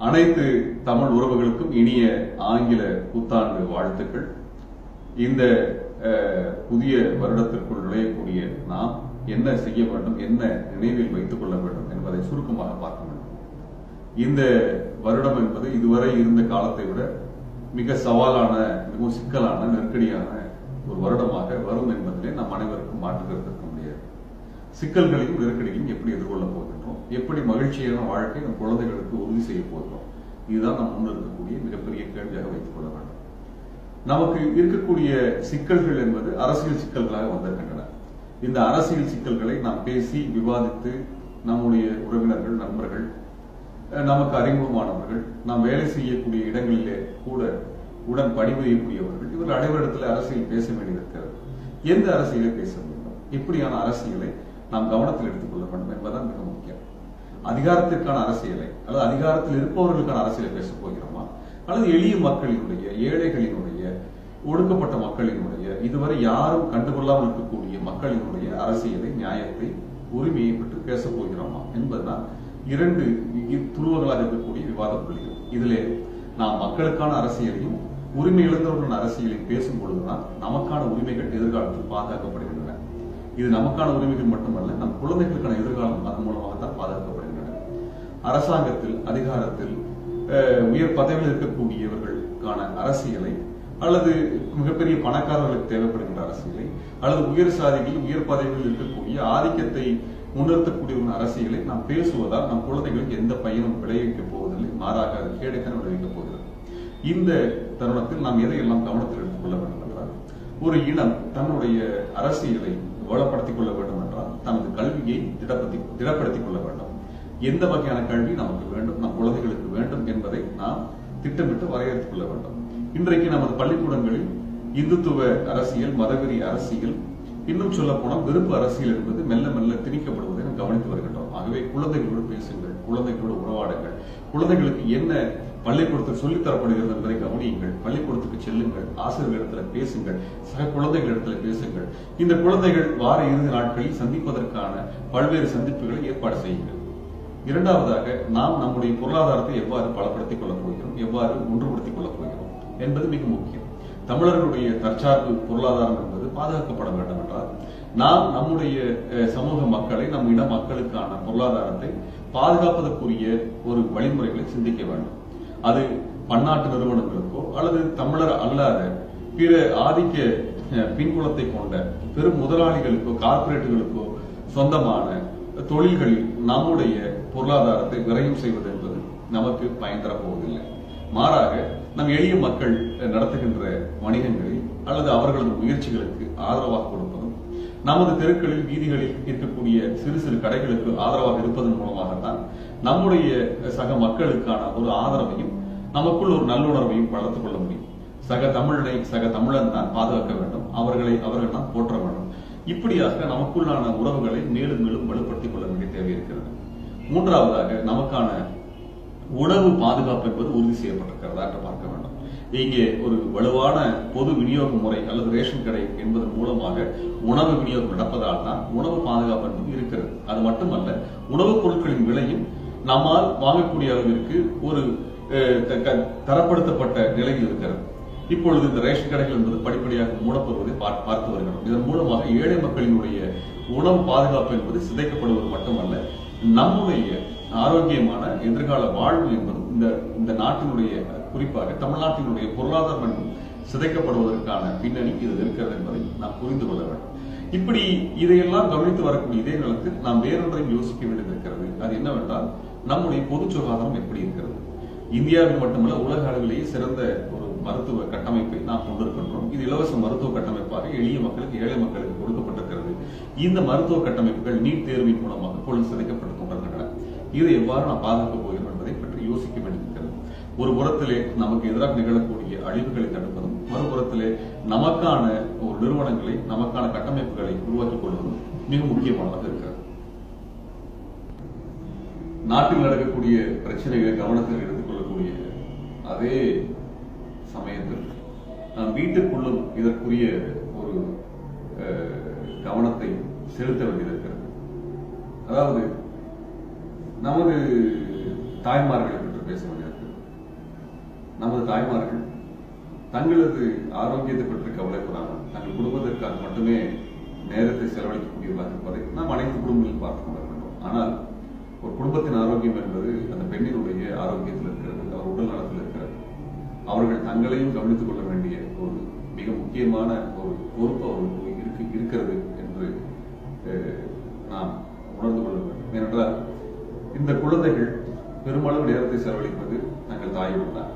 அனைத்து தமிழ் உறவுகளுக்கும் இனிய ஆங்கில புத்தாண்டு வாழ்த்துக்கள் இந்த அஹ், புதிய வருடத்திற்குள் நுழையக்கூடிய நாம் என்ன செய்ய வேண்டும் என்ன நினைவில் வைத்துக் கொள்ள வேண்டும் என்பதை சுருக்கமாக பார்க்க வேண்டும் இந்த வருடம் என்பது இதுவரை இருந்த காலத்தை விட மிக சவாலான மிகவும் சிக்கலான நெருக்கடியான ஒரு வருடமாக வரும் என்பதிலே நாம் அனைவருக்கும் மாற்று கருத்து இருக்க முடியாது சிக்கல்களையும் நெருக்கடிகளையும் எப்படி எதிர்கொள்ளப் போகின்றோம் எப்படி மகிழ்ச்சியான வாழ்க்கை நம் குழந்தைகளுக்கு உறுதி செய்ய போகிறோம் இதுதான் நம் முன் இருக்கக்கூடிய மிகப்பெரிய கேள்வியாக வைத்துக் கொள்ள வேண்டும் நமக்கு இருக்கக்கூடிய சிக்கல்கள் என்பது அரசியல் சிக்கல்களாக வந்திருக்கின்றன இந்த அரசியல் சிக்கல்களை நாம் பேசி விவாதித்து நம்முடைய உறவினர்கள் நண்பர்கள் அஹ், நமக்கு அறிமுகமானவர்கள் நாம் வேலை செய்யக்கூடிய இடங்களிலே கூட உடன் பணிபுரியக்கூடியவர்கள் இவர்கள் அனைவரிடத்தில் அரசியல் பேச வேண்டியிருக்கிறது எந்த அரசியலை பேச வேண்டும் இப்படியான அரசியலை நாம் கவனத்தில் எடுத்துக்கொள்ள வேண்டும் என்பதுதான் மிக முக்கியம் அதிகாரத்திற்கான அரசியலை அல்லது அதிகாரத்தில் இருப்பவர்களுக்கான அரசியலை பேசப் போகிறோமா அல்லது எளிய மக்களினுடைய ஏழைகளினுடைய ஒடுக்கப்பட்ட மக்களினுடைய இதுவரை யாரும் கண்டுகொள்ளாமல் இருக்கக்கூடிய மக்களினுடைய அரசியலை நியாயத்தை உரிமையை பற்றி பேசப் போகிறோமா என்பதுதான் இரண்டு இ- துருவங்களாக இருக்கக்கூடிய விவாத புள்ளிகள் இதிலே நாம் மக்களுக்கான அரசியலையும் உரிமை இழந்தவர்களின் அரசியலையும் பேசும் பொழுதுதான் நமக்கான உரிமைகள் எதிர்காலத்தில் பாதுகாக்கப்படுகின்றன இது நமக்கான உரிமைகள் மட்டுமல்ல நம் குழந்தைகளுக்கான எதிர்காலம் அதன் மூலமாக தான் பாதுகாக்கப்படுகின்றன அரசாங்கத்தில் அதிகாரத்தில் அஹ், உயர் பதவியில் இருக்கக்கூடியவர்களுக்கான அரசியலை அல்லது மிகப்பெரிய பணக்காரர்களுக்கு தேவைப்படுகின்ற அரசியலை அல்லது உயர் சாதிகளில் உயர் பதவிகளில் இருக்கக்கூடிய ஆதிக்கத்தை முன்னிறுத்தக்கூடிய ஒரு அரசியலை நாம் பேசுவதால் நம் குழந்தைகளுக்கு எந்த பயனும் விளைவிக்கப் போவதில்லை மாறாக அது கேடுக்கான விளைவிக்கப் போகிறது இந்த தருணத்தில் நாம் எதையெல்லாம் கவனத்தில் எடுத்துக்கொள்ள வேண்டும் என்றால் ஒரு இனம் தன்னுடைய அரசியலை வளப்படுத்திக் கொள்ள வேண்டும் என்றால் தனது கல்வியை திடப்படுத்தி திடப்படுத்திக் கொள்ள வேண்டும் எந்த வகையான கல்வி நமக்கு வேண்டும் நம் குழந்தைகளுக்கு வேண்டும் என்பதை நாம் திட்டமிட்டு வரையறுத்துக் கொள்ள வேண்டும் இன்றைக்கு நமது பள்ளிக்கூடங்களில் இந்துத்துவ அரசியல் மதவெறி அரசியல் இன்னும் சொல்ல போனால் வெறுப்பு அரசியல் என்பது மெல்ல மெல்ல திணிக்கப்படுவதை நாம் கவனித்து வருகின்றோம் ஆகவே குழந்தைகளோடு பேசுங்கள் குழந்தைகளோடு உறவாடுங்கள் குழந்தைகளுக்கு என்ன பள்ளிக்கூடத்தில் சொல்லித் தரப்படுகிறது என்பதை கவனியுங்கள் பள்ளிக்கூடத்துக்கு செல்லுங்கள் ஆசிரியர்களிடத்துல பேசுங்கள் சக குழந்தைகளிடத்துல பேசுங்கள் இந்த குழந்தைகள் வார இறுதி நாட்களில் சந்திப்பதற்கான பல்வேறு சந்திப்புகளை ஏற்பாடு செய்யுங்கள் இரண்டாவதாக நாம் நம்முடைய பொருளாதாரத்தை எவ்வாறு பலப்படுத்திக் கொள்ளப் போகிறோம் எவ்வாறு ஒன்றுபடுத்திக் கொள்ளப் போகிறோம் என்பது மிக முக்கியம் தமிழர்களுடைய தற்சார்பு பொருளாதாரம் என்பது பாதுகாக்கப்பட வேண்டும் என்றால் நாம் நம்முடைய அஹ், சமூக மக்களை நம் இன மக்களுக்கான பொருளாதாரத்தை பாதுகாப்பதற்குரிய ஒரு வழிமுறைகளை சிந்திக்க வேண்டும் அது பன்னாட்டு நிறுவனங்களுக்கோ அல்லது தமிழர் அல்லாத பிற ஆதிக்க அஹ், பின்புலத்தை கொண்ட பெரும் முதலாளிகளுக்கோ கார்ப்பரேட்டுகளுக்கோ சொந்தமான தொழில்களில் நம்முடைய பொருளாதாரத்தை விரயம் செய்வது என்பது நமக்கு பயன் தரப் போவதில்லை மாறாக நம் எளிய மக்கள் நடத்துகின்ற வணிகங்களில் அல்லது அவர்களது முயற்சிகளுக்கு ஆதரவாக கொடுப்பதும் நமது தெருக்களில் வீதிகளில் இருக்கக்கூடிய சிறு சிறு கடைகளுக்கு ஆதரவாக இருப்பதன் மூலமாகத்தான் நம்முடைய சக மக்களுக்கான ஒரு ஆதரவையும் நமக்குள் ஒரு நல்லுணர்வையும் வளர்த்துக் கொள்ள முடியும் சக தமிழனை சக தமிழன் தான் பாதுகாக்க வேண்டும் அவர்களை அவர்கள் தான் போற்ற வேண்டும் இப்படியாக நமக்குள்ளான உறவுகளை மேலும் மேலும் வலுப்படுத்திக் கொள்ள வேண்டிய தேவை இருக்கிறது மூன்றாவதாக நமக்கான உணவு பாதுகாப்பு என்பது உறுதி செய்யப்பட்டிருக்கிறதா என்று பார்க்க வேண்டும் இங்கே ஒரு வலுவான பொது விநியோக முறை அல்லது ரேஷன் கடை என்பதன் மூலமாக உணவு விநியோகம் நடப்பதால் தான் உணவு பாதுகாப்பு என்பது இருக்கிறது அது மட்டுமல்ல உணவுப் பொருட்களின் விலையும் நம்மால் வாங்கக்கூடிய அளவிற்கு ஒரு அஹ், த- க- தரப்படுத்தப்பட்ட நிலையில் இருக்கிறது இப்பொழுது இந்த ரேஷன் கடைகள் என்பது படிப்படியாக மூடப்படுவதை பார்- பார்த்து வருகிறோம் இதன் மூலமாக ஏழை மக்களினுடைய உணவு பாதுகாப்பு என்பது சிதைக்கப்படுவது மட்டுமல்ல நம்முடைய ஆரோக்கியமான எதிர்கால வாழ்வு என்பதும் இந்த இந்த நாட்டினுடைய குறிப்பாக தமிழ்நாட்டினுடைய பொருளாதாரம் என்பதும் சிதைக்கப்படுவதற்கான பின்னணி இது இருக்கிறது என்பதை நாம் புரிந்து கொள்ள வேண்டும் இப்படி இதையெல்லாம் கவனித்து வரக்கூடிய இதே நேரத்தில் நாம் வேறொன்றையும் யோசிக்க வேண்டியது இருக்கிறது அது என்னவென்றால் நம்முடைய பொது சுகாதாரம் எப்படி இருக்கிறது இந்தியாவில் மட்டுமல்ல உலக அளவிலேயே சிறந்த ஒரு மருத்துவ கட்டமைப்பை நாம் கொண்டிருக்கின்றோம் இது இலவச மருத்துவ கட்டமைப்பாக எளிய மக்களுக்கு ஏழை மக்களுக்கு கொடுக்கப்பட்டிருக்கிறது இந்த மருத்துவ கட்டமைப்புகள் நீட் தேர்வின் மூலமாக பொழுது சிதைக்கப்பட்டுக் கொண்டிருக்கின்றன இதை எவ்வாறு நாம் பாதுகாக்கப் போகிறோம் என்பதை பற்றி யோசிக்க வேண்டியிருக்கிறது ஒரு புறத்திலே நமக்கு எதிராக நிகழக்கூடிய அழிவுகளை தடுப்பதும் மறுபுறத்திலே நமக்கான ஒரு நிறுவனங்களை நமக்கான கட்டமைப்புகளை உருவாக்கிக் கொள்வதும் மிக முக்கியமானதாக இருக்கிறது நாட்டில் நடக்கக்கூடிய பிரச்சனைகளை கவனத்தில் எடுத்துக்கொள்ளக்கூடிய அதே சமயத்தில் நாம் வீட்டுக்குள்ளும் இதற்குரிய ஒரு அஹ், கவனத்தை செலுத்த வேண்டியது இருக்கிறது அதாவது நமது தாய்மார்கள் இருக்கட்டும் என்று பேச வேண்டியிருக்கிறது நமது தாய்மார்கள் தங்களது ஆரோக்கியத்தை பற்றி கவலைப்படாமல் தங்கள் குடும்பத்திற்காக மட்டுமே நேரத்தை செலவழிக்கக்கூடியவர்களாக இருப்பதை நாம் அனைத்து குடும்பங்களிலும் பார்த்துக் கொண்டிருக்கின்றோம் ஆனால் ஒரு குடும்பத்தின் ஆரோக்கியம் என்பது அந்த பெண்ணினுடைய ஆரோக்கியத்தில் இருக்கிறது அவர் உடல் நலத்தில் இருக்கிறது அவர்கள் தங்களையும் கவனித்துக் கொள்ள வேண்டிய ஒரு மிக முக்கியமான ஒரு பொறுப்பு அவர்களுக்கு இருக்கு இருக்கிறது என்று அஹ், நாம் உணர்ந்து கொள்ள வேண்டும் ஏனென்றால் இந்த குழந்தைகள் பெருமளவு நேரத்தை செலவழிப்பது தங்கள் தாயுடன் தான்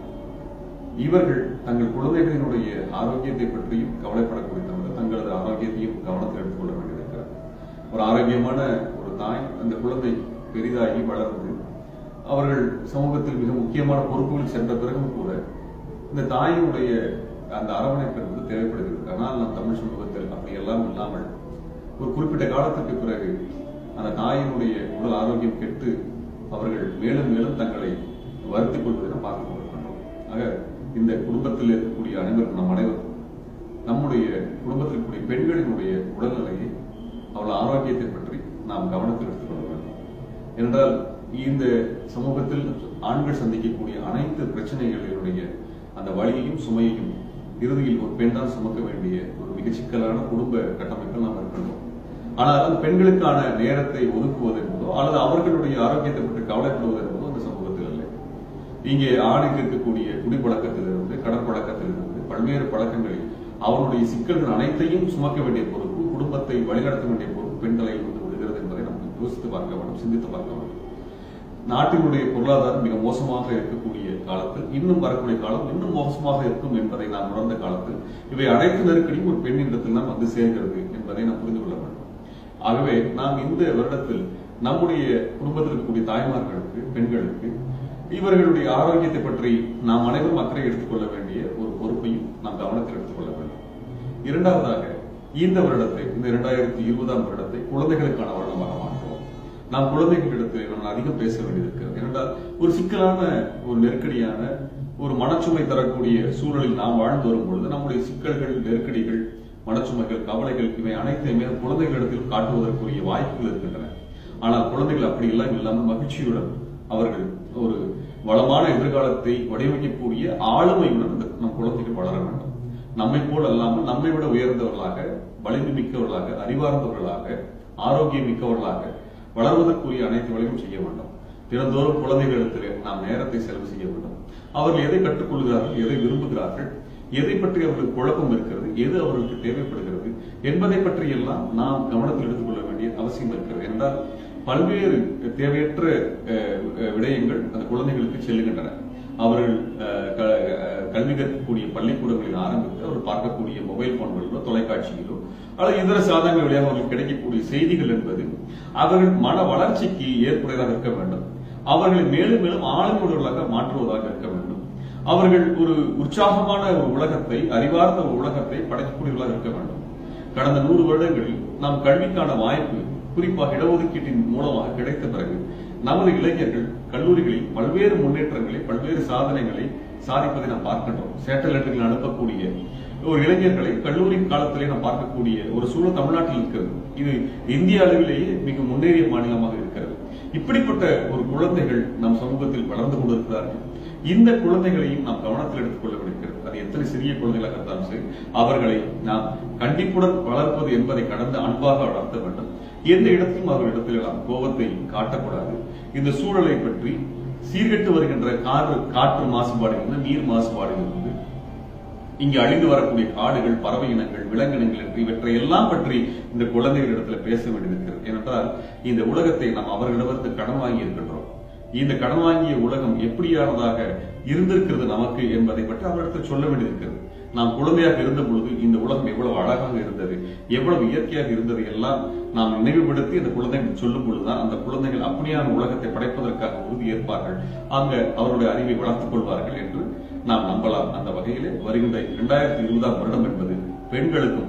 இவர்கள் தங்கள் குழந்தைகளினுடைய ஆரோக்கியத்தை பற்றியும் கவலைப்படக்கூடிய தவிர தங்களது ஆரோக்கியத்தையும் கவனத்தில் எடுத்துக்கொள்ள வேண்டியிருக்கிறது ஒரு ஆரோக்கியமான ஒரு தாய் அந்த குழந்தை பெரிதாகி வளர்ந்து அவர்கள் சமூகத்தில் மிக முக்கியமான பொறுப்புகளில் சென்ற பிறகும் கூட இந்த தாயினுடைய அந்த அரவணைப்பு என்பது தேவைப்படுகிறது ஆனால் நம் தமிழ் சமூகத்தில் அப்படி எல்லாம் இல்லாமல் ஒரு குறிப்பிட்ட காலத்திற்கு பிறகு அந்த தாயினுடைய உடல் ஆரோக்கியம் கெட்டு அவர்கள் மேலும் மேலும் தங்களை வருத்திக் கொள்வதை நாம் பார்த்துக் கொண்டிருக்கின்றோம் ஆக இந்த குடும்பத்தில் இருக்கக்கூடிய அனைவருக்கும் நம் அனைவருக்கும் நம்முடைய குடும்பத்தில் இருக்கக்கூடிய பெண்களினுடைய உடல்நிலையை அவள் ஆரோக்கியத்தை பற்றி நாம் கவனத்தில் எடுத்துக்கொள்ள வேண்டும் என்றால் இந்த சமூகத்தில் ஆண்கள் சந்திக்கக்கூடிய அனைத்து பிரச்சனைகளினுடைய அந்த வலியையும் சுமையையும் இறுதியில் ஒரு பெண் தான் சுமக்க வேண்டிய ஒரு மிக சிக்கலான குடும்ப கட்டமைப்பில் நாம் இருக்கின்றோம் ஆனால் அந்த பெண்களுக்கான நேரத்தை ஒதுக்குவது என்பதோ அல்லது அவர்களுடைய ஆரோக்கியத்தை பற்றி கவலைப்படுவது என்பதோ அந்த சமூகத்தில் இல்லை இங்கே ஆணுக்கு இருக்கக்கூடிய குடிப்பழக்கத்திலிருந்து கடற்பழக்கத்திலிருந்து பல்வேறு பழக்கங்களில் அவனுடைய சிக்கல்கள் அனைத்தையும் சுமக்க வேண்டிய பொறுப்பு குடும்பத்தை வழிநடத்த வேண்டிய பொறுப்பு பெண்களை வந்து விடுகிறது என்பதை நாம் யோசித்து பார்க்க வேண்டும் சிந்தித்து பார்க்க வேண்டும் நாட்டினுடைய பொருளாதாரம் மிக மோசமாக இருக்கக்கூடிய காலத்தில் இன்னும் வரக்கூடிய காலம் இன்னும் மோசமாக இருக்கும் என்பதை நாம் உணர்ந்த காலத்தில் இவை அனைத்து நெருக்கடியும் ஒரு பெண்ணிடத்தில் தான் வந்து சேர்கிறது என்பதை நாம் புரிந்து கொள்ள வேண்டும் ஆகவே நாம் இந்த வருடத்தில் நம்முடைய குடும்பத்தில் இருக்கக்கூடிய தாய்மார்களுக்கு பெண்களுக்கு இவர்களுடைய ஆரோக்கியத்தை பற்றி நாம் அனைவரும் அக்கறை எடுத்துக்கொள்ள வேண்டிய ஒரு பொறுப்பையும் நாம் கவனத்தில் எடுத்துக்கொள்ள வேண்டும் இரண்டாவதாக இந்த வருடத்தை இந்த இரண்டாயிரத்தி இருபதாம் வருடத்தை குழந்தைகளுக்கான வருடமாக மாற்றுவோம் நாம் குழந்தைகளிடத்தில் நம்ம அதிகம் பேச வேண்டியிருக்கிறது ஏனென்றால் ஒரு சிக்கலான ஒரு நெருக்கடியான ஒரு மனச்சுமை தரக்கூடிய சூழலில் நாம் வாழ்ந்து வரும் பொழுது நம்முடைய சிக்கல்கள் நெருக்கடிகள் மனச்சுமைகள் கவலைகள் இவை அனைத்தையுமே குழந்தைகளிடத்தில் காட்டுவதற்குரிய வாய்ப்புகள் இருக்கின்றன ஆனால் குழந்தைகள் அப்படி எல்லாம் இல்லாமல் மகிழ்ச்சியுடன் அவர்கள் ஒரு வளமான எதிர்காலத்தை வடிவமைக்கக்கூடிய ஆளுமையுடன் அந்த நம் குழந்தைகள் வளர வேண்டும் நம்மை போல் அல்லாமல் நம்மை விட உயர்ந்தவர்களாக வலிமை மிக்கவர்களாக அறிவார்ந்தவர்களாக ஆரோக்கியம் மிக்கவர்களாக வளர்வதற்குரிய அனைத்து வேலையும் செய்ய வேண்டும் தினந்தோறும் குழந்தைகளிடத்திலே நாம் நேரத்தை செலவு செய்ய வேண்டும் அவர்கள் எதை கற்றுக்கொள்கிறார்கள் எதை விரும்புகிறார்கள் எதை பற்றி அவர்களுக்கு குழப்பம் இருக்கிறது எது அவர்களுக்கு தேவைப்படுகிறது என்பதை பற்றியெல்லாம் நாம் கவனத்தில் எடுத்துக்கொள்ள வேண்டிய அவசியம் இருக்கிறது என்றால் பல்வேறு தேவையற்ற அஹ், அஹ், விடயங்கள் அந்த குழந்தைகளுக்கு செல்லுகின்றன அவர்கள் அஹ், க- அஹ், கல்வி கற்கக்கூடிய பள்ளிக்கூடங்களில் ஆரம்பித்து அவர் பார்க்கக்கூடிய மொபைல் போன்களிலோ தொலைக்காட்சியிலோ அல்லது இதர சாதனங்கள் வழியாக அவர்களுக்கு கிடைக்கக்கூடிய செய்திகள் என்பது அவர்கள் மன வளர்ச்சிக்கு ஏற்புடையதாக இருக்க வேண்டும் அவர்களை மேலும் மேலும் ஆளுமையுள்ளவர்களாக மாற்றுவதாக இருக்க வேண்டும் அவர்கள் ஒரு உற்சாகமான ஒரு உலகத்தை அறிவார்ந்த ஒரு உலகத்தை படைக்கக்கூடியவர்களாக இருக்க வேண்டும் கடந்த நூறு வருடங்களில் நாம் கல்விக்கான வாய்ப்பு குறிப்பாக இடஒதுக்கீட்டின் மூலமாக கிடைத்த பிறகு நமது இளைஞர்கள் கல்லூரிகளில் பல்வேறு முன்னேற்றங்களை பல்வேறு சாதனைகளை சாதிப்பதை நாம் பார்க்கின்றோம் சேட்டலைட்டுகள் அனுப்பக்கூடிய ஒரு இளைஞர்களை கல்லூரி காலத்திலே நாம் பார்க்கக்கூடிய ஒரு சூழல் தமிழ்நாட்டில் இருக்கிறது இது இந்திய அளவிலேயே மிக முன்னேறிய மாநிலமாக இருக்கிறது இப்படிப்பட்ட ஒரு குழந்தைகள் நம் சமூகத்தில் வளர்ந்து கொண்டிருக்கிறார்கள் இந்த குழந்தைகளையும் நாம் கவனத்தில் எடுத்துக்கொள்ள வேண்டியிருக்கிறது அது எத்தனை சிறிய குழந்தைகளாக இருந்தாலும் சரி அவர்களை நாம் கண்டிப்புடன் வளர்ப்பது என்பதை கடந்து அன்பாக வளர்த்த வேண்டும் எந்த இடத்திலும் அவர்களிடத்தில் நாம் கோபத்தை காட்டக்கூடாது இந்த சூழலை பற்றி சீர்கெட்டு வருகின்ற காற்று காற்று மாசுபாடுகளிலிருந்து நீர் மாசுபாடுகளிலிருந்து இங்கு அழிந்து வரக்கூடிய காடுகள் பறவை இனங்கள் விலங்கினங்கள் என்று இவற்றை எல்லாம் பற்றி இந்த குழந்தைகளிடத்துல பேச வேண்டியிருக்கிறது ஏனென்றால் இந்த உலகத்தை நாம் அவர்களிடமிருந்து கடன் வாங்கி இருக்கின்றோம் இந்த கடன் வாங்கிய உலகம் எப்படியானதாக இருந்திருக்கிறது நமக்கு என்பதை பற்றி அவரிடத்தில் சொல்ல வேண்டியிருக்கிறது நாம் குழந்தையாக இருந்த பொழுது இந்த உலகம் எவ்வளவு அழகாக இருந்தது எவ்வளவு இயற்கையாக இருந்தது எல்லாம் நாம் நினைவுபடுத்தி அந்த குழந்தைகள் சொல்லும் பொழுதுதான் அந்த குழந்தைகள் அப்படியான உலகத்தை படைப்பதற்காக உறுதி ஏற்பார்கள் அங்க அவருடைய அறிவை வளர்த்துக் கொள்வார்கள் என்று நாம் நம்பலாம் அந்த வகையிலே வருகின்ற இரண்டாயிரத்தி இருபதாம் வருடம் என்பது பெண்களுக்கும்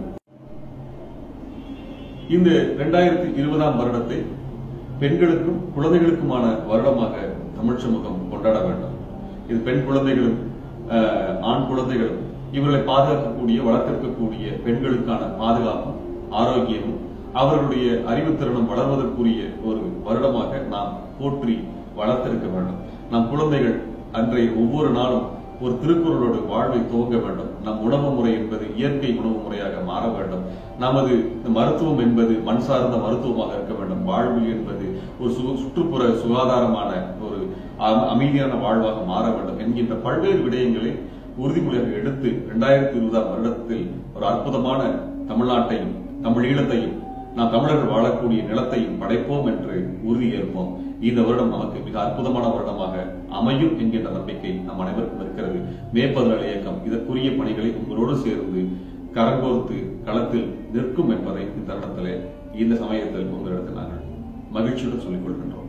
இந்த இரண்டாயிரத்தி இருபதாம் வருடத்தை பெண்களுக்கும் குழந்தைகளுக்குமான வருடமாக தமிழ் சமூகம் கொண்டாட வேண்டும் இது பெண் குழந்தைகளும் அஹ், ஆண் குழந்தைகளும் இவர்களை பாதுகாக்கக்கூடிய வளர்த்திருக்கக்கூடிய பெண்களுக்கான பாதுகாப்பும் ஆரோக்கியமும் அவர்களுடைய அறிவுத்திறனும் வளர்வதற்குரிய ஒரு வருடமாக நாம் போற்றி வளர்த்திருக்க வேண்டும் நம் குழந்தைகள் அன்றைய ஒவ்வொரு நாளும் ஒரு திருக்குறளோடு வாழ்வை துவங்க வேண்டும் நம் உணவு முறை என்பது இயற்கை உணவு முறையாக மாற வேண்டும் நமது மருத்துவம் என்பது மண் சார்ந்த மருத்துவமாக இருக்க வேண்டும் வாழ்வு என்பது ஒரு சு- சுற்றுப்புற சுகாதாரமான ஒரு அ- அமைதியான வாழ்வாக மாற வேண்டும் என்கின்ற பல்வேறு விடயங்களை உறுதிமொழியாக எடுத்து இரண்டாயிரத்தி இருபதாம் வருடத்தில் ஒரு அற்புதமான தமிழ்நாட்டையும் தமிழீழத்தையும் நாம் தமிழர்கள் வாழக்கூடிய நிலத்தையும் படைப்போம் என்று உறுதியேற்போம் இந்த வருடம் நமக்கு மிக அற்புதமான வருடமாக அமையும் என்கின்ற நம்பிக்கை நம் அனைவருக்கும் இருக்கிறது மே பதினாலு இயக்கம் இதற்குரிய பணிகளை உங்களோடு சேர்ந்து கரங்கோர்த்து களத்தில் நிற்கும் என்பதை இந்த தருணத்திலே இந்த சமயத்தில் உங்களிடத்தில் நாங்கள் மகிழ்ச்சியுடன் சொல்லிக் கொள்கின்றோம்